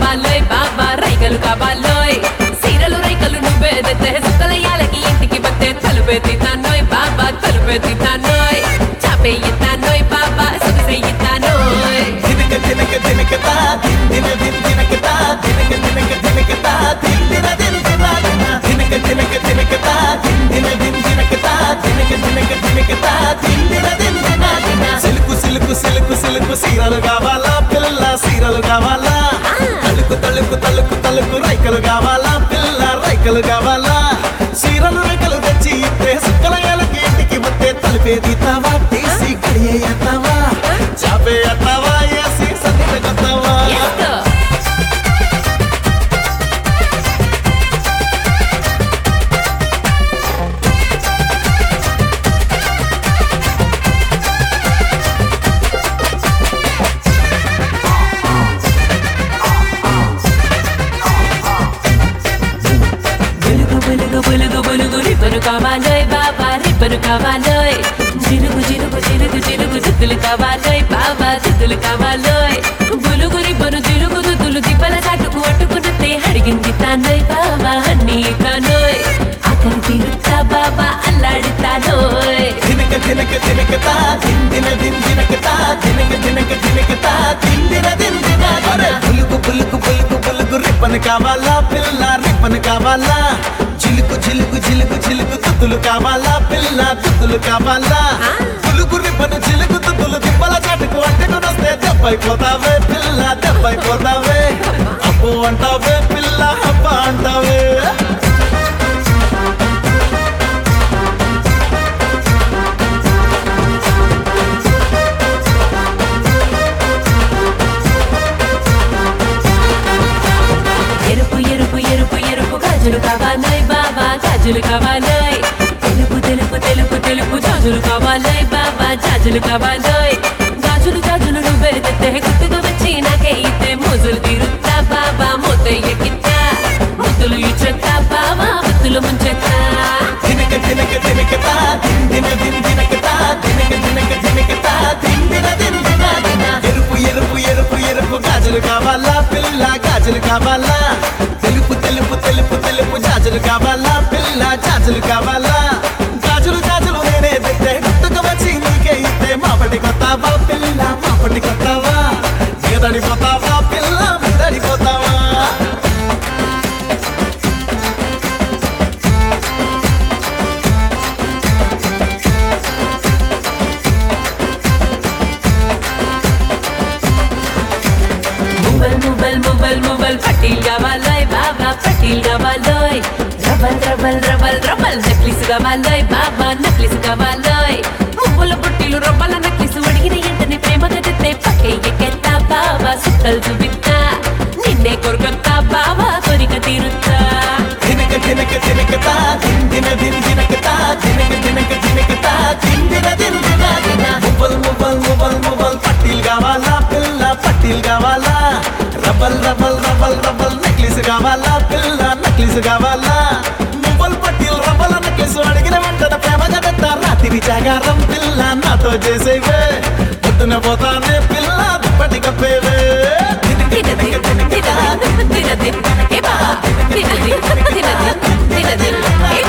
కావాలోయ్ బాబా రైకలు కావాలోయ్ సీరలు రైకలు నువ్వే తెస్తే సుక్కలయ్యాలకి ఇంటికి వస్తే తలుపే తీతానోయ్ బాబా తలుపే తీతానోయ్ చాపే ఇస్తానోయ్ బాబా సొగసే ఇస్తానోయ్ తినక తినక తినక తా తిందిన దిన్ తినక తా తినక తినక తినక తా తిందిన దిన్ తినా తినా తినక తినక తినక తా తిందిన దిన్ తినక తా తినక తినక తినక తా తిందిన దిన్ తినా తినా సిలుకు సిలుకు సిలుకు సిలుకు సీరలు కావాలా పిల్ల సీరలు కావాలా తలుకు తలుకు తలుకు తలుకు రైకలు కావాలా పిల్ల రైకలు కావాలా సీరలు రైకలు తెచ్చి ఇస్తే సుక్కల ఏలకి ఇంటికి వస్తే తలుపే తీతావా తీసి గడియ ఎత్తావా చాపే ఎత్తావా ఏసి సందిట కొత్తావా ఎస్తో బులుగు బులుగు బులుగు బులుగు రిబ్బను కావాలోయ్ బాబా రిబ్బను కావాలోయ్ జిలుగు జిలుగు జిలుగు జిలుగు దుద్దులు కావాలోయ్ బాబా దుద్దులు కావాలోయ్ బులుగు రిబ్బను జిలుగు దుద్దులు దిబ్బల చాటుకు అట్టుకున్నట్టే అడిగింది తానోయ్ బాబా అన్నీ తానోయ్ ఆకలి తీరుతా బాబా అల్లాడుతానోయ్ తినక తినక తినక తా తిందిన దిన్ తినక తా తినక తినక తినక తా తిందిన దిన్ తినా తినా పులుకు పులుకు పులుకు పులుకు రిప్పన్ కావాలా పిల్ల రిప్పన్ కావాలా చిలుకు చిలుకు చిలుకు చిలుకు తుత్తులు కావాలా పిల్ల తుత్తులు కావాలా పులుకు రిప్పను చిలుకు తుత్తులు దిబ్బల చాటుకు అంటుకునొస్తే దెబ్బైపోతావే పిల్ల దెబ్బైపోతావే అప్పు అంటావే పిల్ల అప్ప అంటావే ఎరుపు ఎరుపు ఎరుపు ఎరుపు గాజులు కావాలోయ్ బాబా గాజులు కావాలోయ్ తెలుపు తెలుపు తెలుపు తెలుపు జాజులు కావాలోయ్ బాబా జాజులు కావాలోయ్ గాజులు గాజులు నువ్వే తెస్తే గుర్తుకు వచ్చి నాకే ఇస్తే మోజులు తీరుతా బాబా మూత ఎక్కితా ముద్దులు ఇచ్చేస్తా బాబా ముద్దులు ముంచెత్తా తినక తినక తినక తా తిందిన దిన్ తినక తా తినక తినక తినక తా తిందిన దిన్ తినా తినా ఎరుపు ఎరుపు ఎరుపు ఎరుపు గాజులు కావాలా పిల్ల గాజులు కావాలా తెలుపు తెలుపు తెలుపు తెలుపు జాజులు కావాలా పిల్ల జాజులు కావాలా గాజులు గాజులు నేనే తెస్తే గుట్టుకు వచ్చి నీకే ఇస్తే మాపటి కొత్తావా పిల్ల మాపటి కొత్తావా మీదడిపోతావా పిల్ల మీదడిపోతావా మువ్వల్ మువ్వల్ మువ్వల్ మువ్వల్ పట్టీల్ కావాలోయ్ బాబా పట్టీల్ కావాలోయ్ రబల్ రబల్ రబల్ రబల్ నక్లిస్ కావాలోయ్ బాబా నక్లిస్ కావాలోయ్ మువ్వుల పుట్టిలు రబ్బల నక్లిస్ అడిగిన ఎంటనే ప్రేమగా తెస్తే పక్కే ఎక్కెత్తా బాబా సుక్కలు చూపిస్తా నిన్నే కొరకొత్తా బాబా కొరిక తీరుతా తినక తినక తినక తా తిందిన దిన్ తినక తా తినక తినక తినక తా తిందిన దిన్ తినా తినా మువ్వల్ మువ్వల్ మువ్వల్ మువ్వల్ పట్టీలు కావాలా పిల్ల పట్టీలు కావాలా రబల్ రబల్ రబల్ రబల్ నెక్లెస్ కావాలా పిల్ల నెక్లెస్ కావాలా మువ్వల్ పట్టీలు రబల్ నెక్లెస్ అడిగిన వెంటనే ప్రేమగా తెత్తా రాత్రి జాగారం పిల్ల నాతో చేసేవే పొద్దున పోతానే పిల్ల దుప్పటి కప్పేవే తినక తినది తినక తినక తా తినది తినది ఏ బాబా తినది తినది తినది ఏ